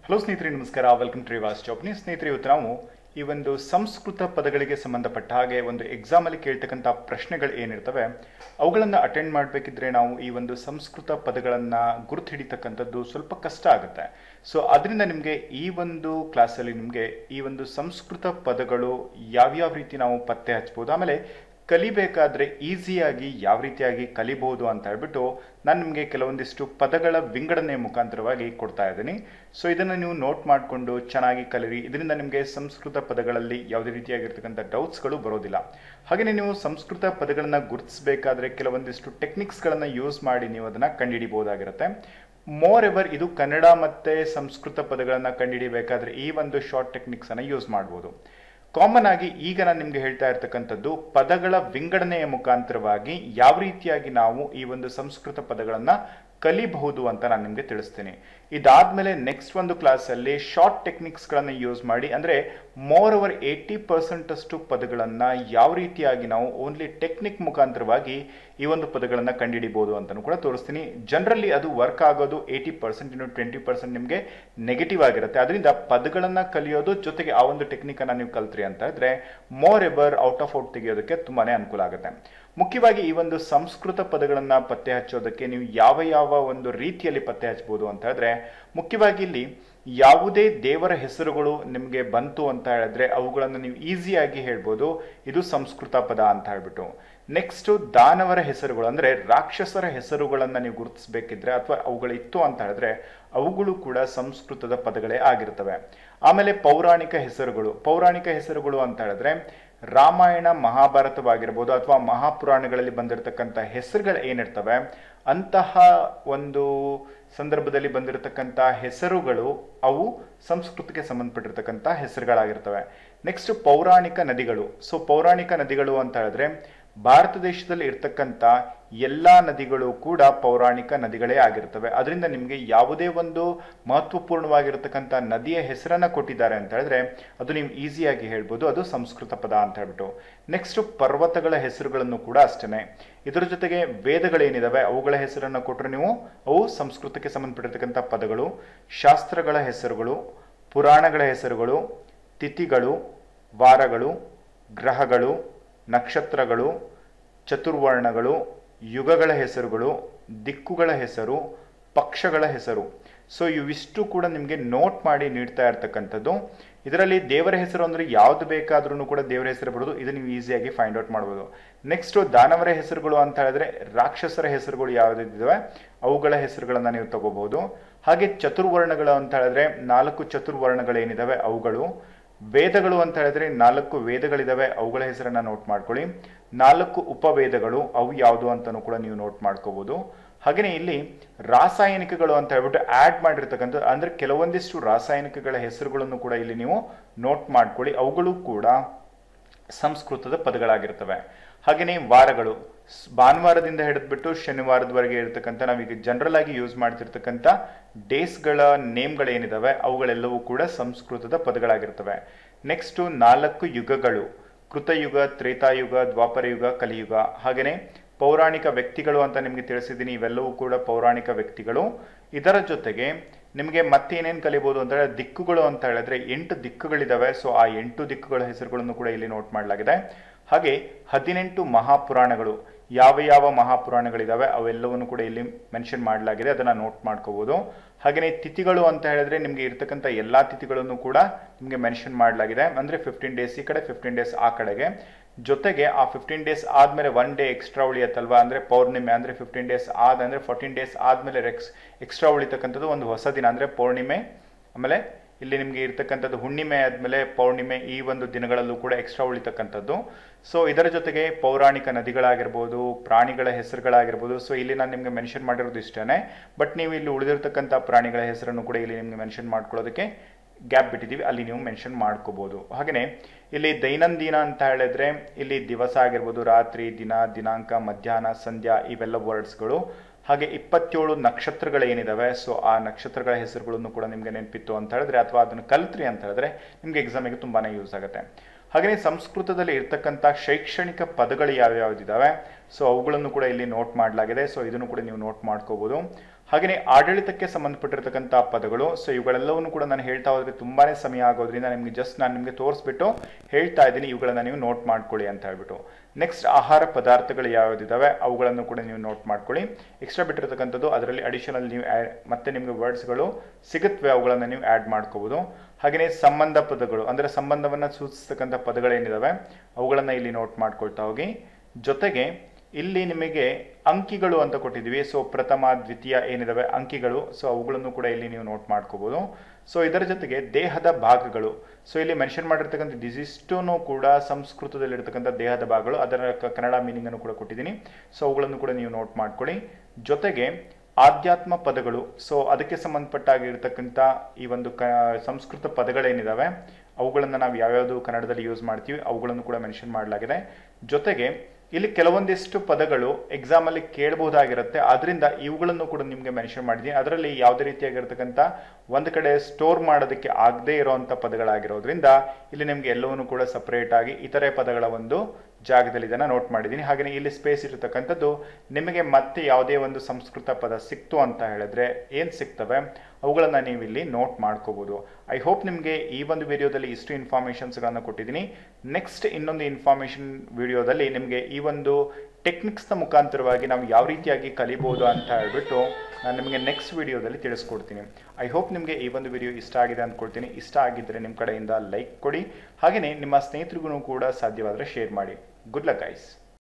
hello ಸ್ನೇಹಿತರೆ ನಮಸ್ಕಾರ welcome to ರಿವಾಸ್ ಚಾಪ್ನಿ ಸ್ನೇಹಿತರೆ ಇವತ್ತು ನಾವು ಈ ಒಂದು ಸಂಸ್ಕೃತ ಪದಗಳಿಗೆ ಸಂಬಂಧಪಟ್ಟ ಹಾಗೆ ಒಂದು ಎಕ್ಸಾಮಲ್ಲಿ ಕೇಳ್ತಕ್ಕಂಥ ಪ್ರಶ್ನೆಗಳು ಏನಿರ್ತವೆ ಅವುಗಳನ್ನು ಅಟೆಂಡ್ ಮಾಡಬೇಕಿದ್ರೆ ನಾವು ಈ ಒಂದು ಸಂಸ್ಕೃತ ಪದಗಳನ್ನು ಗುರುತು ಹಿಡಿತಕ್ಕಂಥದ್ದು ಸ್ವಲ್ಪ ಕಷ್ಟ ಆಗುತ್ತೆ ಸೊ ಅದರಿಂದ ನಿಮಗೆ ಈ ಒಂದು ಕ್ಲಾಸಲ್ಲಿ ನಿಮಗೆ ಈ ಒಂದು ಸಂಸ್ಕೃತ ಪದಗಳು ಯಾವ್ಯಾವ ರೀತಿ ನಾವು ಪತ್ತೆ ಹಚ್ಬೋದು ಆಮೇಲೆ ಕಲಿಬೇಕಾದ್ರೆ ಈಸಿಯಾಗಿ ಯಾವ ರೀತಿಯಾಗಿ ಕಲಿಬಹುದು ಅಂತ ಹೇಳ್ಬಿಟ್ಟು ನಾನು ನಿಮಗೆ ಕೆಲವೊಂದಿಷ್ಟು ಪದಗಳ ವಿಂಗಡಣೆ ಮುಖಾಂತರವಾಗಿ ಕೊಡ್ತಾ ಇದ್ದೀನಿ ಸೊ ಇದನ್ನು ನೀವು ನೋಟ್ ಮಾಡಿಕೊಂಡು ಚೆನ್ನಾಗಿ ಕಲಿರಿ ಇದರಿಂದ ನಿಮಗೆ ಸಂಸ್ಕೃತ ಪದಗಳಲ್ಲಿ ಯಾವುದೇ ರೀತಿಯಾಗಿರ್ತಕ್ಕಂಥ ಡೌಟ್ಸ್ಗಳು ಬರೋದಿಲ್ಲ ಹಾಗೆಯೇ ನೀವು ಸಂಸ್ಕೃತ ಪದಗಳನ್ನು ಗುರುತಿಸಬೇಕಾದ್ರೆ ಕೆಲವೊಂದಿಷ್ಟು ಟೆಕ್ನಿಕ್ಸ್ಗಳನ್ನು ಯೂಸ್ ಮಾಡಿ ನೀವು ಅದನ್ನು ಕಂಡುಹಿಡಿಬಹುದಾಗಿರುತ್ತೆ ಮೋರ್ ಎವರ್ ಇದು ಕನ್ನಡ ಮತ್ತು ಸಂಸ್ಕೃತ ಪದಗಳನ್ನು ಕಂಡುಹಿಡಿಬೇಕಾದ್ರೆ ಈ ಒಂದು ಶಾರ್ಟ್ ಟೆಕ್ನಿಕ್ಸನ್ನು ಯೂಸ್ ಮಾಡ್ಬೋದು ಕಾಮನ್ ಆಗಿ ಈಗ ನಾನು ನಿಮ್ಗೆ ಹೇಳ್ತಾ ಇರ್ತಕ್ಕಂಥದ್ದು ಪದಗಳ ವಿಂಗಡಣೆಯ ಮುಖಾಂತರವಾಗಿ ಯಾವ ರೀತಿಯಾಗಿ ನಾವು ಈ ಒಂದು ಸಂಸ್ಕೃತ ಪದಗಳನ್ನ ಕಲಿಬಹುದು ಅಂತ ನಾನು ನಿಮಗೆ ತಿಳಿಸ್ತೀನಿ ಇದಾದ್ಮೇಲೆ ನೆಕ್ಸ್ಟ್ ಒಂದು ಕ್ಲಾಸಲ್ಲಿ ಶಾರ್ಟ್ ಟೆಕ್ನಿಕ್ಸ್ಗಳನ್ನು ಯೂಸ್ ಮಾಡಿ ಅಂದರೆ ಮೋರ್ ಓವರ್ ಏಯ್ಟಿ ಪರ್ಸೆಂಟ್ ಅಷ್ಟು ಪದಗಳನ್ನು ಯಾವ ರೀತಿಯಾಗಿ ನಾವು ಓನ್ಲಿ ಟೆಕ್ನಿಕ್ ಮುಖಾಂತರವಾಗಿ ಈ ಒಂದು ಪದಗಳನ್ನು ಕಂಡುಹಿಡಿಬಹುದು ಅಂತಲೂ ಕೂಡ ತೋರಿಸ್ತೀನಿ ಜನರಲಿ ಅದು ವರ್ಕ್ ಆಗೋದು ಏಯ್ಟಿ ಪರ್ಸೆಂಟ್ ಇನ್ನು ಟ್ವೆಂಟಿ ಪರ್ಸೆಂಟ್ ನಿಮಗೆ ನೆಗೆಟಿವ್ ಆಗಿರುತ್ತೆ ಅದರಿಂದ ಪದಗಳನ್ನು ಕಲಿಯೋದು ಜೊತೆಗೆ ಆ ಒಂದು ಟೆಕ್ನಿಕನ್ನು ನೀವು ಕಲ್ತ್ರಿ ಅಂತ ಇದ್ರೆ moreover out of out ತೆಗೆಯೋದಕ್ಕೆ ತುಂಬಾನೇ ಅನುಕೂಲ ಆಗುತ್ತೆ ಮುಖ್ಯವಾಗಿ ಈ ಒಂದು ಸಂಸ್ಕೃತ ಪದಗಳನ್ನು ಪತ್ತೆ ಹಚ್ಚೋದಕ್ಕೆ ನೀವು ಯಾವ ಯಾವ ಒಂದು ರೀತಿಯಲ್ಲಿ ಪತ್ತೆ ಹಚ್ಚಬಹುದು ಅಂತ ಹೇಳಿದ್ರೆ ಮುಖ್ಯವಾಗಿ ಇಲ್ಲಿ ಯಾವುದೇ ದೇವರ ಹೆಸರುಗಳು ನಿಮಗೆ ಬಂತು ಅಂತ ಹೇಳಿದ್ರೆ ಅವುಗಳನ್ನು ನೀವು ಈಸಿಯಾಗಿ ಹೇಳ್ಬೋದು ಇದು ಸಂಸ್ಕೃತ ಪದ ಅಂತ ಹೇಳ್ಬಿಟ್ಟು ನೆಕ್ಸ್ಟ್ ದಾನವರ ಹೆಸರುಗಳು ಅಂದ್ರೆ ರಾಕ್ಷಸರ ಹೆಸರುಗಳನ್ನು ನೀವು ಗುರುತಿಸಬೇಕಿದ್ರೆ ಅಥವಾ ಅವುಗಳಿತ್ತು ಅಂತ ಹೇಳಿದ್ರೆ ಅವುಗಳು ಕೂಡ ಸಂಸ್ಕೃತದ ಪದಗಳೇ ಆಗಿರ್ತವೆ ಆಮೇಲೆ ಪೌರಾಣಿಕ ಹೆಸರುಗಳು ಪೌರಾಣಿಕ ಹೆಸರುಗಳು ಅಂತ ಹೇಳಿದ್ರೆ ರಾಮಾಯಣ ಮಹಾಭಾರತವಾಗಿರ್ಬೋದು ಅಥವಾ ಮಹಾಪುರಾಣಗಳಲ್ಲಿ ಬಂದಿರತಕ್ಕಂಥ ಹೆಸರುಗಳು ಏನಿರ್ತವೆ ಅಂತಹ ಒಂದು ಸಂದರ್ಭದಲ್ಲಿ ಬಂದಿರತಕ್ಕಂಥ ಹೆಸರುಗಳು ಅವು ಸಂಸ್ಕೃತಿಗೆ ಸಂಬಂಧಪಟ್ಟಿರ್ತಕ್ಕಂಥ ಹೆಸರುಗಳಾಗಿರ್ತವೆ ನೆಕ್ಸ್ಟ್ ಪೌರಾಣಿಕ ನದಿಗಳು ಸೊ ಪೌರಾಣಿಕ ನದಿಗಳು ಅಂತ ಹೇಳಿದ್ರೆ ಭಾರತ ದೇಶದಲ್ಲಿ ಇರ್ತಕ್ಕಂಥ ಎಲ್ಲ ನದಿಗಳು ಕೂಡ ಪೌರಾಣಿಕ ನದಿಗಳೇ ಆಗಿರ್ತವೆ ಅದರಿಂದ ನಿಮಗೆ ಯಾವುದೇ ಒಂದು ಮಹತ್ವಪೂರ್ಣವಾಗಿರ್ತಕ್ಕಂಥ ನದಿಯ ಹೆಸರನ್ನ ಕೊಟ್ಟಿದ್ದಾರೆ ಅಂತ ಹೇಳಿದ್ರೆ ಅದು ನೀವು ಈಸಿಯಾಗಿ ಹೇಳ್ಬೋದು ಅದು ಸಂಸ್ಕೃತ ಪದ ಅಂತ ಹೇಳ್ಬಿಟ್ಟು ನೆಕ್ಸ್ಟ್ ಪರ್ವತಗಳ ಹೆಸರುಗಳನ್ನು ಕೂಡ ಅಷ್ಟೇ ಇದರ ಜೊತೆಗೆ ವೇದಗಳೇನಿದಾವೆ ಅವುಗಳ ಹೆಸರನ್ನು ಕೊಟ್ಟರೆ ನೀವು ಅವು ಸಂಸ್ಕೃತಕ್ಕೆ ಸಂಬಂಧಪಟ್ಟಿರ್ತಕ್ಕಂಥ ಪದಗಳು ಶಾಸ್ತ್ರಗಳ ಹೆಸರುಗಳು ಪುರಾಣಗಳ ಹೆಸರುಗಳು ತಿಥಿಗಳು ವಾರಗಳು ಗ್ರಹಗಳು ನಕ್ಷತ್ರಗಳು ಚತುರ್ವರ್ಣಗಳು ಯುಗಗಳ ಹೆಸರುಗಳು ದಿಕ್ಕುಗಳ ಹೆಸರು ಪಕ್ಷಗಳ ಹೆಸರು ಸೊ ಇವಿಷ್ಟು ಕೂಡ ನಿಮಗೆ ನೋಟ್ ಮಾಡಿ ನೀಡ್ತಾ ಇರ್ತಕ್ಕಂಥದ್ದು ಇದರಲ್ಲಿ ದೇವರ ಹೆಸರು ಅಂದರೆ ಯಾವ್ದು ಬೇಕಾದ್ರೂ ಕೂಡ ದೇವರ ಹೆಸರು ಬರೋದು ಇದು ನೀವು ಈಸಿಯಾಗಿ ಫೈಂಡ್ ಔಟ್ ಮಾಡ್ಬೋದು ನೆಕ್ಸ್ಟ್ ದಾನವರ ಹೆಸರುಗಳು ಅಂತ ಹೇಳಿದ್ರೆ ರಾಕ್ಷಸರ ಹೆಸರುಗಳು ಯಾವುದಿದ್ದಾವೆ ಅವುಗಳ ಹೆಸರುಗಳನ್ನು ನೀವು ತಗೋಬಹುದು ಹಾಗೆ ಚತುರ್ವರ್ಣಗಳು ಅಂತ ಹೇಳಿದ್ರೆ ನಾಲ್ಕು ಚತುರ್ವರ್ಣಗಳೇನಿದಾವೆ ಅವುಗಳು ವೇದಗಳು ಅಂತ ಹೇಳಿದ್ರೆ ನಾಲ್ಕು ವೇದಗಳಿದಾವೆ ಅವುಗಳ ಹೆಸರನ್ನ ನೋಟ್ ಮಾಡ್ಕೊಳ್ಳಿ ನಾಲ್ಕು ಉಪವೇದಗಳು ಅವು ಯಾವುದು ಅಂತಲೂ ಕೂಡ ನೀವು ನೋಟ್ ಮಾಡ್ಕೋಬಹುದು ಹಾಗೆಯೇ ಇಲ್ಲಿ ರಾಸಾಯನಿಕಗಳು ಅಂತ ಹೇಳ್ಬಿಟ್ಟು ಆಡ್ ಮಾಡಿರ್ತಕ್ಕಂಥ ಅಂದ್ರೆ ಕೆಲವೊಂದಿಷ್ಟು ರಾಸಾಯನಿಕಗಳ ಹೆಸರುಗಳನ್ನು ಕೂಡ ಇಲ್ಲಿ ನೀವು ನೋಟ್ ಮಾಡ್ಕೊಳ್ಳಿ ಅವುಗಳು ಕೂಡ ಸಂಸ್ಕೃತದ ಪದಗಳಾಗಿರ್ತವೆ ಹಾಗೆಯೇ ವಾರಗಳು ಭಾನುವಾರದಿಂದ ಹಿಡಿದ್ಬಿಟ್ಟು ಶನಿವಾರದವರೆಗೆ ಇರತಕ್ಕಂಥ ನಾವೀಗ ಜನರಲ್ ಆಗಿ ಯೂಸ್ ಮಾಡ್ತಿರ್ತಕ್ಕಂಥ ಡೇಸ್ಗಳ ನೇಮ್ಗಳೇನಿದಾವೆ ಅವುಗಳೆಲ್ಲವೂ ಕೂಡ ಸಂಸ್ಕೃತದ ಪದಗಳಾಗಿರ್ತವೆ ನೆಕ್ಸ್ಟ್ ನಾಲ್ಕು ಯುಗಗಳು ಕೃತಯುಗ ತ್ರೇತಾಯುಗ ದ್ವಾಪರಯುಗ ಕಲಿಯುಗ ಹಾಗೆಯೇ ಪೌರಾಣಿಕ ವ್ಯಕ್ತಿಗಳು ಅಂತ ನಿಮಗೆ ತಿಳಿಸಿದ್ದೀನಿ ಇವೆಲ್ಲವೂ ಕೂಡ ಪೌರಾಣಿಕ ವ್ಯಕ್ತಿಗಳು ಇದರ ಜೊತೆಗೆ ನಿಮಗೆ ಮತ್ತೆ ಏನೇನು ಕಲಿಬಹುದು ಅಂತ ಹೇಳಿದ್ರೆ ದಿಕ್ಕುಗಳು ಅಂತ ಹೇಳಿದ್ರೆ ಎಂಟು ದಿಕ್ಕುಗಳಿದಾವೆ ಸೊ ಆ ಎಂಟು ದಿಕ್ಕುಗಳ ಹೆಸರುಗಳನ್ನು ಕೂಡ ಇಲ್ಲಿ ನೋಟ್ ಮಾಡಲಾಗಿದೆ ಹಾಗೆ ಹದಿನೆಂಟು ಮಹಾಪುರಾಣಗಳು ಯಾವ ಯಾವ ಮಹಾಪುರಾಣಗಳಿದಾವೆ ಅವೆಲ್ಲವನ್ನು ಕೂಡ ಇಲ್ಲಿ ಮೆನ್ಷನ್ ಮಾಡಲಾಗಿದೆ ಅದನ್ನ ನೋಟ್ ಮಾಡ್ಕೋಬಹುದು ಹಾಗೆಯೇ ತಿಥಿಗಳು ಅಂತ ಹೇಳಿದ್ರೆ ನಿಮಗೆ ಇರ್ತಕ್ಕಂಥ ಎಲ್ಲಾ ತಿಥಿಗಳನ್ನು ಕೂಡ ನಿಮಗೆ ಮೆನ್ಷನ್ ಮಾಡಲಾಗಿದೆ ಅಂದ್ರೆ ಫಿಫ್ಟೀನ್ ಡೇಸ್ ಈ ಕಡೆ ಫಿಫ್ಟೀನ್ ಡೇಸ್ ಆ ಕಡೆಗೆ ಜೊತೆಗೆ ಆ ಫಿಫ್ಟೀನ್ ಡೇಸ್ ಆದ್ಮೇಲೆ ಒನ್ ಡೇ ಎಕ್ಸ್ಟ್ರಾ ಉಳಿಯತ್ತಲ್ವಾ ಅಂದ್ರೆ ಪೌರ್ಣಿಮೆ ಅಂದ್ರೆ ಫಿಫ್ಟೀನ್ ಡೇಸ್ ಆದ ಅಂದ್ರೆ ಫೋರ್ಟೀನ್ ಡೇಸ್ ಆದ್ಮೇಲೆ ಎಕ್ಸ್ ಎಕ್ಸ್ಟ್ರಾ ಉಳಿತಕ್ಕಂಥದ್ದು ಒಂದು ಹೊಸ ದಿನ ಅಂದ್ರೆ ಪೌರ್ಣಿಮೆ ಆಮೇಲೆ ಇಲ್ಲಿ ನಿಮಗೆ ಇರ್ತಕ್ಕಂಥದ್ದು ಹುಣ್ಣಿಮೆ ಆದಮೇಲೆ ಪೌರ್ಣಿಮೆ ಈ ಒಂದು ದಿನಗಳಲ್ಲೂ ಕೂಡ ಎಕ್ಸ್ಟ್ರಾ ಉಳಿತಕ್ಕಂಥದ್ದು ಸೊ ಇದರ ಜೊತೆಗೆ ಪೌರಾಣಿಕ ನದಿಗಳಾಗಿರ್ಬೋದು ಪ್ರಾಣಿಗಳ ಹೆಸರುಗಳಾಗಿರ್ಬೋದು ಸೊ ಇಲ್ಲಿ ನಾನು ನಿಮಗೆ ಮೆನ್ಷನ್ ಮಾಡಿರೋದು ಇಷ್ಟೇ ಬಟ್ ನೀವು ಇಲ್ಲಿ ಉಳಿದಿರ್ತಕ್ಕಂಥ ಪ್ರಾಣಿಗಳ ಹೆಸರನ್ನು ಕೂಡ ಇಲ್ಲಿ ನಿಮಗೆ ಮೆನ್ಷನ್ ಮಾಡ್ಕೊಳ್ಳೋದಕ್ಕೆ ಗ್ಯಾಪ್ ಬಿಟ್ಟಿದ್ದೀವಿ ಅಲ್ಲಿ ನೀವು ಮೆನ್ಷನ್ ಮಾಡ್ಕೋಬಹುದು ಹಾಗೆಯೇ ಇಲ್ಲಿ ದೈನಂದಿನ ಅಂತ ಹೇಳಿದ್ರೆ ಇಲ್ಲಿ ದಿವಸ ಆಗಿರ್ಬೋದು ರಾತ್ರಿ ದಿನ ದಿನಾಂಕ ಮಧ್ಯಾಹ್ನ ಸಂಧ್ಯಾ ಇವೆಲ್ಲ ವರ್ಡ್ಸ್ಗಳು ಹಾಗೆ ಇಪ್ಪತ್ತೇಳು ನಕ್ಷತ್ರಗಳೇನಿದಾವೆ ಸೊ ಆ ನಕ್ಷತ್ರಗಳ ಹೆಸರುಗಳನ್ನು ಕೂಡ ನಿಮಗೆ ನೆನಪಿತ್ತು ಅಂತ ಹೇಳಿದ್ರೆ ಅಥವಾ ಅದನ್ನು ಕಲ್ತ್ರಿ ಅಂತ ಹೇಳಿದ್ರೆ ನಿಮಗೆ ಎಕ್ಸಾಮಿಗೆ ತುಂಬಾನೇ ಯೂಸ್ ಆಗುತ್ತೆ ಹಾಗೆಯೇ ಸಂಸ್ಕೃತದಲ್ಲಿ ಇರ್ತಕ್ಕಂಥ ಶೈಕ್ಷಣಿಕ ಪದಗಳು ಯಾವ್ಯಾವ್ದಿದ್ದಾವೆ ಸೊ ಅವುಗಳನ್ನು ಕೂಡ ಇಲ್ಲಿ ನೋಟ್ ಮಾಡಲಾಗಿದೆ ಸೊ ಇದನ್ನು ಕೂಡ ನೀವು ನೋಟ್ ಮಾಡ್ಕೋಬಹುದು ಹಾಗೆಯೇ ಆಡಳಿತಕ್ಕೆ ಸಂಬಂಧಪಟ್ಟಿರ್ತಕ್ಕಂಥ ಪದಗಳು ಸೊ ಇವುಗಳೆಲ್ಲವನ್ನು ಕೂಡ ನಾನು ಹೇಳ್ತಾ ಹೋದ್ರೆ ತುಂಬಾನೇ ಸಮಯ ಆಗೋದ್ರಿಂದ ನಿಮಗೆ ಜಸ್ಟ್ ನಾನು ನಿಮಗೆ ತೋರಿಸ್ಬಿಟ್ಟು ಹೇಳ್ತಾ ಇದ್ದೀನಿ ಇವುಗಳನ್ನ ನೀವು ನೋಟ್ ಮಾಡ್ಕೊಳ್ಳಿ ಅಂತ ಹೇಳ್ಬಿಟ್ಟು ನೆಕ್ಸ್ಟ್ ಆಹಾರ ಪದಾರ್ಥಗಳು ಯಾವ್ದಿದಾವೆ ಅವುಗಳನ್ನು ಕೂಡ ನೀವು ನೋಟ್ ಮಾಡ್ಕೊಳ್ಳಿ ಎಕ್ಸ್ಟ್ರಾ ಬಿಟ್ಟಿರ್ತಕ್ಕಂಥದ್ದು ಅದರಲ್ಲಿ ಅಡಿಷನಲ್ ನೀವು ಆ್ಯಡ್ ಮತ್ತೆ ನಿಮಗೆ ವರ್ಡ್ಸ್ಗಳು ಸಿಗುತ್ತವೆ ಅವುಗಳನ್ನು ನೀವು ಆ್ಯಡ್ ಮಾಡ್ಕೋಬಹುದು ಹಾಗೆಯೇ ಸಂಬಂಧ ಪದಗಳು ಅಂದರೆ ಸಂಬಂಧವನ್ನು ಸೂಚಿಸ್ತಕ್ಕಂಥ ಪದಗಳೇನಿದಾವೆ ಅವುಗಳನ್ನು ಇಲ್ಲಿ ನೋಟ್ ಮಾಡ್ಕೊಳ್ತಾ ಹೋಗಿ ಜೊತೆಗೆ ಇಲ್ಲಿ ನಿಮಗೆ ಅಂಕಿಗಳು ಅಂತ ಕೊಟ್ಟಿದ್ವಿ ಸೊ ಪ್ರಥಮ ದ್ವಿತೀಯ ಏನಿದಾವೆ ಅಂಕಿಗಳು ಸೊ ಅವುಗಳನ್ನು ಕೂಡ ಇಲ್ಲಿ ನೀವು ನೋಟ್ ಮಾಡ್ಕೋಬಹುದು ಸೊ ಇದರ ಜೊತೆಗೆ ದೇಹದ ಭಾಗಗಳು ಸೊ ಇಲ್ಲಿ ಮೆನ್ಷನ್ ಮಾಡಿರ್ತಕ್ಕಂಥ ದಿಸಿಷ್ಟೂ ಕೂಡ ಸಂಸ್ಕೃತದಲ್ಲಿರ್ತಕ್ಕಂಥ ದೇಹದ ಭಾಗಗಳು ಅದರ ಕ- ಕನ್ನಡ ಮೀನಿಂಗ್ ಅನ್ನು ಕೂಡ ಕೊಟ್ಟಿದ್ದೀನಿ ಸೊ ಅವುಗಳನ್ನು ಕೂಡ ನೀವು ನೋಟ್ ಮಾಡ್ಕೊಳ್ಳಿ ಜೊತೆಗೆ ಆಧ್ಯಾತ್ಮ ಪದಗಳು ಸೊ ಅದಕ್ಕೆ ಸಂಬಂಧಪಟ್ಟಾಗಿರ್ತಕ್ಕಂಥ ಈ ಒಂದು ಕ ಸಂಸ್ಕೃತ ಪದಗಳೇನಿದಾವೆ ಅವುಗಳನ್ನು ನಾವು ಯಾವ್ಯಾವುದು ಕನ್ನಡದಲ್ಲಿ ಯೂಸ್ ಮಾಡ್ತೀವಿ ಅವುಗಳನ್ನು ಕೂಡ ಮೆನ್ಷನ್ ಮಾಡಲಾಗಿದೆ ಜೊತೆಗೆ ಇಲ್ಲಿ ಕೆಲವೊಂದಿಷ್ಟು ಪದಗಳು ಎಕ್ಸಾಮ್ ಅಲ್ಲಿ ಕೇಳಬಹುದಾಗಿರುತ್ತೆ ಅದರಿಂದ ಇವುಗಳನ್ನು ಕೂಡ ನಿಮಗೆ ಮೆನ್ಷನ್ ಮಾಡಿದ್ದೀನಿ ಅದರಲ್ಲಿ ಯಾವುದೇ ರೀತಿಯಾಗಿರ್ತಕ್ಕಂಥ ಒಂದು ಕಡೆ ಸ್ಟೋರ್ ಮಾಡೋದಕ್ಕೆ ಆಗದೇ ಇರುವಂಥ ಪದಗಳಾಗಿರೋದ್ರಿಂದ ಇಲ್ಲಿ ನಿಮಗೆ ಎಲ್ಲವನ್ನೂ ಕೂಡ ಸಪರೇಟ್ ಆಗಿ ಇತರೆ ಪದಗಳ ಒಂದು ಜಾಗದಲ್ಲಿ ಇದನ್ನು ನೋಟ್ ಮಾಡಿದ್ದೀನಿ ಹಾಗೆಯೇ ಇಲ್ಲಿ ಸ್ಪೇಸ್ ಇರತಕ್ಕಂಥದ್ದು ನಿಮಗೆ ಮತ್ತೆ ಯಾವುದೇ ಒಂದು ಸಂಸ್ಕೃತ ಪದ ಸಿಕ್ತು ಅಂತ ಹೇಳಿದ್ರೆ ಏನು ಸಿಗ್ತವೆ ಅವುಗಳನ್ನು ನೀವು ಇಲ್ಲಿ ನೋಟ್ ಮಾಡ್ಕೋಬಹುದು ಐ ಹೋಪ್ ನಿಮಗೆ ಈ ಒಂದು ವಿಡಿಯೋದಲ್ಲಿ ಇಷ್ಟು ಇನ್ಫಾರ್ಮೇಷನ್ಸ್ಗಳನ್ನು ಕೊಟ್ಟಿದ್ದೀನಿ ನೆಕ್ಸ್ಟ್ ಇನ್ನೊಂದು ಇನ್ಫಾರ್ಮೇಷನ್ ವಿಡಿಯೋದಲ್ಲಿ ನಿಮಗೆ ಈ ಒಂದು ಟೆಕ್ನಿಕ್ಸ್ನ ಮುಖಾಂತರವಾಗಿ ನಾವು ಯಾವ ರೀತಿಯಾಗಿ ಕಲಿಬೋದು ಅಂತ ಹೇಳ್ಬಿಟ್ಟು ನಾನು ನಿಮಗೆ ನೆಕ್ಸ್ಟ್ ವಿಡಿಯೋದಲ್ಲಿ ತಿಳಿಸ್ಕೊಡ್ತೀನಿ ಐ ಹೋಪ್ ನಿಮಗೆ ಈ ಒಂದು ವಿಡಿಯೋ ಇಷ್ಟ ಆಗಿದೆ ಅಂದ್ಕೊಳ್ತೀನಿ ಇಷ್ಟ ಆಗಿದ್ದರೆ ನಿಮ್ಮ ಕಡೆಯಿಂದ ಲೈಕ್ ಕೊಡಿ ಹಾಗೆಯೇ ನಿಮ್ಮ ಸ್ನೇಹಿತರಿಗೂ ಕೂಡ ಸಾಧ್ಯವಾದರೆ ಶೇರ್ ಮಾಡಿ ಗುಡ್ ಲಕ್ ಗೈಸ್